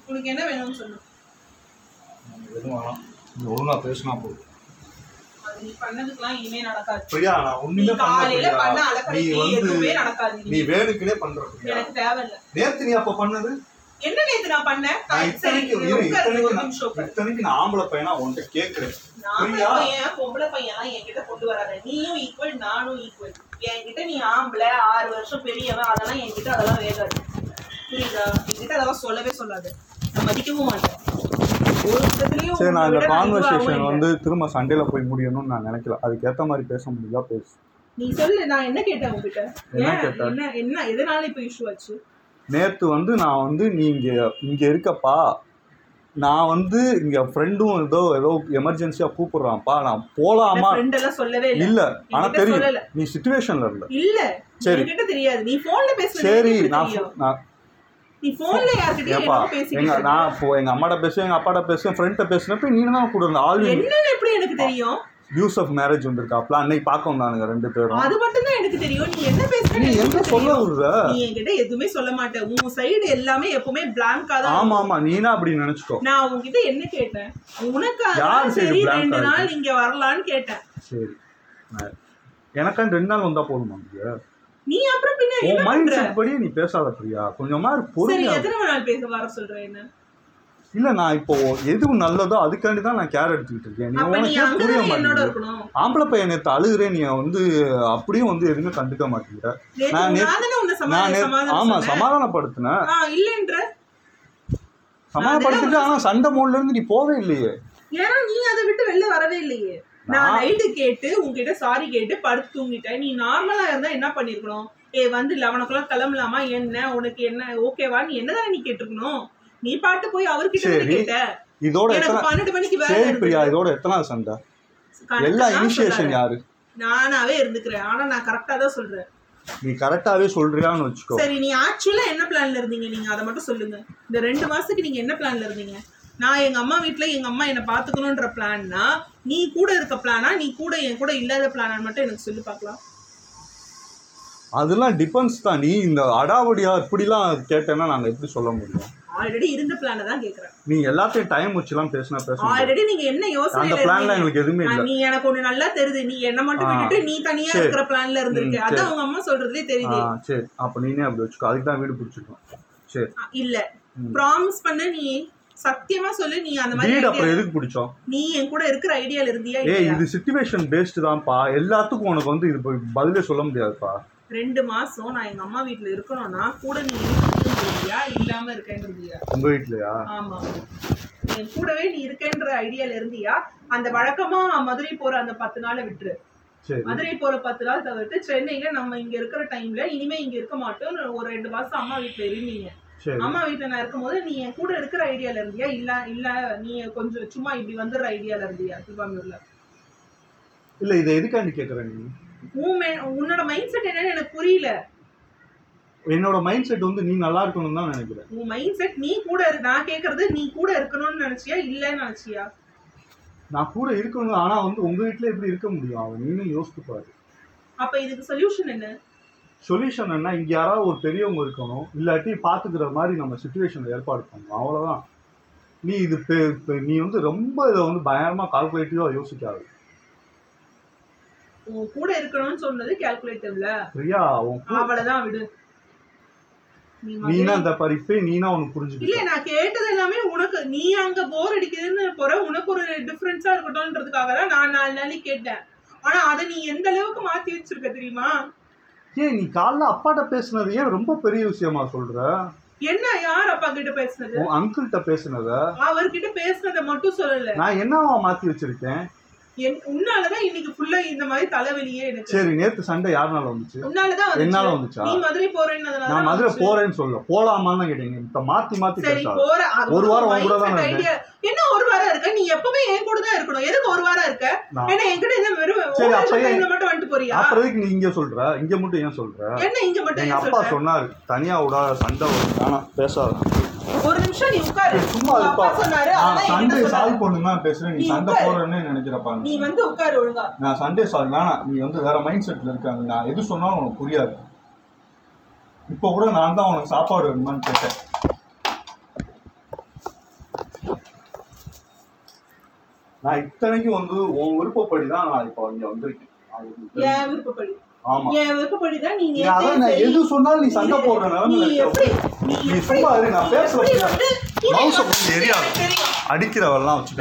உனக்கு என்ன வேணும்னு சொல்லு எதுவும் வேணாம் நீ ஒழுங்கா பேசினா போதும் அது நீ பண்ணதுக்கெல்லாம் இனிமே நடக்காது பிரியா நான் நீ ஒண்ணுமே காலையில பண்ண பண்ண நீ அலக்கடைக்கு எதுவுமே வந்து நடக்காது நீ இனிமே. வேணுக்குனே பண்ற பிரியா எனக்கு தேவையில்ல நேத்து நீ அப்ப பண்ணது என்ன நேத்து நான் பண்ணேன் நான் சரி இத்தனைக்கு இரு, இரு, உட்காரு, இத்தனைக்கு ஒரு நான் நிமிஷம் உட்காரு. இத்தனைக்கு நான் ஆம்பளை பையனா உன்கிட்ட கேக்குறேன் நாம பிரியா. பையன் பொம்பளை பையன்லாம் என்கிட்ட கொண்டு வராத நீயும் ஈக்குவல் நானும் ஈக்குவல் என்கிட்ட நீ ஆம்பளை ஆறு வருஷம் பெரியவன் அதெல்லாம் என்கிட்ட அதெல்லாம் வேகாது புரியுதா என்கிட்ட அதெல்லாம் சொல்லவே சொல்லாது நான் மதிக்கவும் மாட்டேன் ஒரு விதத்துலயும் சரி நான் உன்னை இந்த விட நான் இதுவாகவும் கான்வர்சேஷன் இல்லை. வந்து திரும்ப சண்டேல போய் முடியணும்னு நான் நினைக்கல அதுக்கேத்த மாதிரி பேச முடியுதா பேசு நீ சொல்லு நான் என்ன கேட்டேன் உங்ககிட்ட என்ன ஏன் கேட்ட? என்ன என்ன எதனால இப்ப இஷ்யூ ஆச்சு நேத்து வந்து நான் வந்து நீ இங்க இங்க இருக்கப்பா நான் வந்து இங்க ஃப்ரெண்டும் ஏதோ ஏதோ எமர்ஜென்சியா கூப்பிடுறான்ப்பா நான் போலாமா ஃப்ரெண்ட் எல்லாம் சொல்லவே இல்ல இல்ல ஆனா என்கிட்ட தெரியும் சொல்லல. நீ சுச்சுவேஷன்ல இல்ல இல்ல சரி. என்கிட்ட தெரியாது நீ போன்ல பேசுறது சரி எனக்கு நான் தெரியும். நான் நீ போன்ல யார்கிட்டயும் ஏப்பா என்னமோ பேசிக்கிட்டு எங்க இருக்க. நான் இப்போ எங்க அம்மாட்ட பேசுவேன் எங்க அப்பாட்ட பேசுவேன் ஃப்ரெண்ட்ட பேசினப்ப நீ தான் கூட இருந்த ஆல் என்னன்னு எப்படி எனக்கு தெரியும் வியூஸ் ஆஃப் மேரேஜ் வந்திருக்காப்ல அன்னைக்கு பார்க்க வந்தானுங்க ரெண்டு பேரும் அது மட்டும் தான் எனக்கு தெரியும் நீ என்ன பேசுற நீ எங்க சொல்ல விடுற நீ என்கிட்ட எதுவுமே சொல்ல மாட்ட உன் சைடு எல்லாமே எப்பவுமே பிளாங்கா தான் ஆமா ஆமா நீனா அப்படி நினைச்சுக்கோ நான் உன்கிட்ட என்ன கேட்டேன் உனக்காக யார் side சரி blank ரெண்டு ஆ நாள் இங்க வரலான்னு கேட்டேன் சரி நான் எனக்காண்டு ரெண்டு நாள் வந்தா போதுமா இங்க நீ அப்புறம் பின்ன உன் என்ன மைண்ட் பண்ற செட் படியே நீ பேசாத பிரியா கொஞ்சமா சரி பொறுமையா எத்தனை நாள் பேச வர சொல்ற என்ன இல்ல நான் இப்போ எது நல்லதோ அதுக்காண்டி தான் நான் கேர் எடுத்துக்கிட்டு இருக்கேன் நீ அப்ப நீ உனக்கே புரிய அங்கதான் என்னோட மாட்டேங்குது இருக்கணும் ஆம்பளை பையன் நேத்து அழுகுறேன் நீ வந்து அப்படியும் வந்து எதுவுமே கண்டுக்க மாட்டேங்கிற நேத்து நான் நேத்து- நான் தானே உன்னை நான் சமாதானம் நேத்து- சமாதானம் ஆமா சொன்னேன். சமாதானப்படுத்தினேன் ஆ, இல்லைன்ற சமாதானப்படுத்திட்டு ஆனா சண்டை மோட்ல இருந்து நீ போவே இல்லையே ஏன்னா நீ அதை விட்டு வெளில வரவே இல்லையே நான் நான்- நைட்டு கேட்டு உன்கிட்ட சாரி கேட்டு படுத்து தூங்கிட்டேன் நீ நார்மலா இருந்தா என்ன பண்ணிருக்கணும் ஏ வந்து லெவன் ஓ கிளாக் கிளம்பலாமா என்ன உனக்கு என்ன ஓகேவா நீ என்னதான் நீ கேட்டிருக்கணும் நீ பாட்டு போய் அவர்கிட்ட வந்து சரி. கேட்ட இதோட எனக்கு எத்தனை பன்னெண்டு மணிக்கு வேலை சரி பிரியா இருக்கு. இதோட எத்தனை சண்டை கரெக்டா எல்லா தான் இனிஷியேஷன் சொல்றேன். யாரு நானாவே இருந்துக்கிறேன் ஆனா நான் கரெக்டா தான் சொல்றேன் நீ கரெக்டாவே சொல்றியான்னு வச்சுக்கோ சரி நீ ஆக்சுவலா என்ன பிளான்ல இருந்தீங்க நீங்க அதை மட்டும் சொல்லுங்க இந்த ரெண்டு மாசத்துக்கு நீங்க என்ன பிளான்ல இருந்தீங்க நான் எங்க அம்மா வீட்ல எங்க அம்மா என்ன பாத்துக்கணும்ன்ற பிளான்னா நீ கூட இருக்க பிளானா நீ கூட என் கூட இல்லாத பிளானான்னு மட்டும் எனக்கு சொல்லி பார்க்கலாம் அதெல்லாம் டிபெண்ட்ஸ் தான் நீ இந்த அடாவடியா இப்படிலாம் கேட்டேன்னா நாங்க எப்படி சொல்ல முடியும் ஆல்ரெடி இருந்த பிளானை தான் கேக்குறேன் நீ எல்லாத்தையும் டைம் வச்சுலாம் பேசினா பேச முடியாது. ஆல்ரெடி நீங்க என்ன அந்த யோசனையில பிளான்ல இருந்தீங்க எங்களுக்கு எதுவுமே ஆ, இல்ல நீ எனக்கு ஒண்ணு நல்லா தெரியுது நீ என்ன மட்டும் ஆ. விட்டுட்டு நீ தனியா சரி. இருக்கிற பிளான்ல இருந்திருக்க ம், அதான் சரி. உங்க அம்மா சொல்றதே ஆ, தெரியுது சரி அப்ப நீனே அப்படி வச்சுக்கோ அதுக்கு தான் வீடு பிடிச்சிருக்கோம் சரி ஆ, இல்ல ம். ப்ராமிஸ் பண்ண நீ சத்தியமா சொல்லு நீ அந்த மாதிரி வீடு idea- அப்புறம் எதுக்கு பிடிச்சோம் நீ என் கூட இருக்கிற ஐடியால இருந்தியா ஏய் இல்லையா இது சுச்சுவேஷன் பேஸ்டு தான்ப்பா எல்லாத்துக்கும் உனக்கு வந்து இது போய் பதிலே சொல்ல முடியாதுப்பா ரெண்டு மாசம் நான் எங்க அம்மா வீட்ல இருக்கணும்னா கூட நீ இருக்கேன்றியா இல்லாம இருக்கேன்றியா உங்க வீட்லயா ஆமா என் கூடவே நீ இருக்கேன்ற ஐடியால இருந்தியா அந்த வழக்கமா மதுரை போற அந்த பத்து நாளை விட்டுரு சரி மதுரை போற பத்து நாள் தவிர்த்து சென்னையில நம்ம இங்க இருக்கிற டைம்ல இனிமே இங்க இருக்க மாட்டோம் ஒரு ரெண்டு மாசம் அம்மா வீட்ல இருந்தீங்க சரி அம்மா வீட்ல நான் இருக்கும்போது நீ என் கூட இருக்கிற ஐடியால இருந்தியா இல்ல இல்ல நீ கொஞ்சம் சும்மா இப்படி வந்துடுற ஐடியால இருந்தியா திருவாங்கூர்ல இல்ல இதை எதுக்காண்டி கேக்குற நீ உன் மே- உன்னோட மைண்ட் செட் என்னன்னு எனக்கு புரியல என்னோட மைண்ட் செட் வந்து நீ நல்லா இருக்கணும்னு தான் நினைக்கிறேன் உன் மைண்ட் செட் நீ கூட இரு நான் கேக்குறது நீ கூட இருக்கணும்னு நினைச்சியா இல்லன்னு நினைச்சியா நான் கூட இருக்கணும் ஆனா வந்து உங்க வீட்ல எப்படி இருக்க முடியும் அவன் நீனும் யோசித்து பாரு அப்ப இதுக்கு சொல்யூஷன் என்ன சொல்யூஷன் என்ன இங்க யாராவது ஒரு பெரியவங்க இருக்கணும் இல்லாட்டி பாத்துக்கிற மாதிரி நம்ம சுச்சுவேஷன் ஏற்பாடு பண்ணணும் அவ்வளவுதான் நீ இது பெ- பெ- நீ வந்து ரொம்ப இதை வந்து பயங்கரமா கால்குலேட்டிவா யோசிக்காது உன் கூட இருக்கணும்னு சொன்னது கால்குலேட்டிவ்ல பிரியா உன் கூட- அவ்வளவுதான் விடு நீ நீனா மதுரை- இந்த படிப்பே நீனா உனக்கு இல்ல புரிஞ்சுக்கிட்ட நான் கேட்டது எல்லாமே உனக்கு நீ அங்க போர் அடிக்குதுன்னு போற உனக்கு ஒரு டிஃபரன்ஸா இருக்கட்டும்ன்றதுக்காக தான் நான் நாலு நாளைக்கு கேட்டேன் ஆனா அதை நீ எந்த அளவுக்கு மாத்தி வச்சிருக்க தெரியுமா ஏன் நீ காலைல அப்பாட்ட பேசுனது ஏன் ரொம்ப பெரிய விஷயமா சொல்ற என்ன யார் அப்பா கிட்ட பேசுனது உன் அங்கிள்கிட்ட பேசுனத அவர்கிட்ட பேசுனதை மட்டும் சொல்லல நான் என்னவா மாத்தி வச்சிருக்கேன் என் உன்னாலதான் இன்னைக்கு ஃபுல்லா இந்த மாதிரி தலைவலியே எனக்கு சரி நேத்து சண்டை யாருனால வந்துச்சு உன்னாலதான் என்னால வந்துச்சு வந்துச்சா நீ மதுரை போறேன்னு நான் மதுரை போறேன்னு சொல்ல போலாமான்னு தான் கேட்டீங்க இப்ப மாத்தி மாத்தி சரி பேசாத போற அது ஒரு வாரம் உன் கூட mindset தானே idea. என்ன ஒரு வாரம் இருக்க நீ எப்பவுமே என் கூட தான் இருக்கணும் எதுக்கு ஒரு வாரம் இருக்க நான் என்ன என்கிட்ட இந்த வெறும் சரி, ஒரு அப்ப ஏன் டைம்ல மட்டும் வந்துட்டு போறியா அப்புறம் எதுக்கு நீ இங்க சொல்ற இங்க மட்டும் ஏன் சொல்ற என்ன இங்க மட்டும் எங்க ஏன் அப்பா சொல்ற? சொன்னாரு தனியா விடாத சண்டை வரும் வேணாம் பேசாத ஒரு நிமிஷம் நீ உட்காரு சும்மா உங்க இருப்பா அப்பா சொன்னாரு நான் அதெல்லாம் சண்டே என்கிட்ட சால்வ் சொல்லாத. பண்ணுமா பேசுறேன் நீ நீ சண்டை உட்காரு. போறேன்னு நினைக்கிறப்பா நீ வந்து உட்காரு ஒழுங்கா நான் சண்டே சால்வ் வேணாம் நீ வந்து வேற மைண்ட் செட்ல இருக்காங்க நான் எது சொன்னாலும் உனக்கு புரியாது இப்போ கூட நான் தான் உனக்கு சாப்பாடு வேணுமான்னு கேட்டேன் நான் இத்தனைக்கும் வந்து உன் விருப்பப்படி தான் நான் இப்போ இங்க வந்திருக்கேன் அது உனக்கு தெரியும். என் விருப்பப்படி ஆமா என் விருப்பப்படிதான் நீ நீ அதான் நேத்தே நான் சரி. எது சொன்னாலும் நீ சண்டை போடுற நீ நிலைமையில எப்படி இருக்க. நீ நீ எப்படி சும்மா இரு, நான் நீ பேசுறேன் எப்படி பாத்தியா? வந்து துணி மவுசை வந்து கொஞ்சம் எரியாது. தெரியும் அடிக்கிறவெல்லாம் வச்சு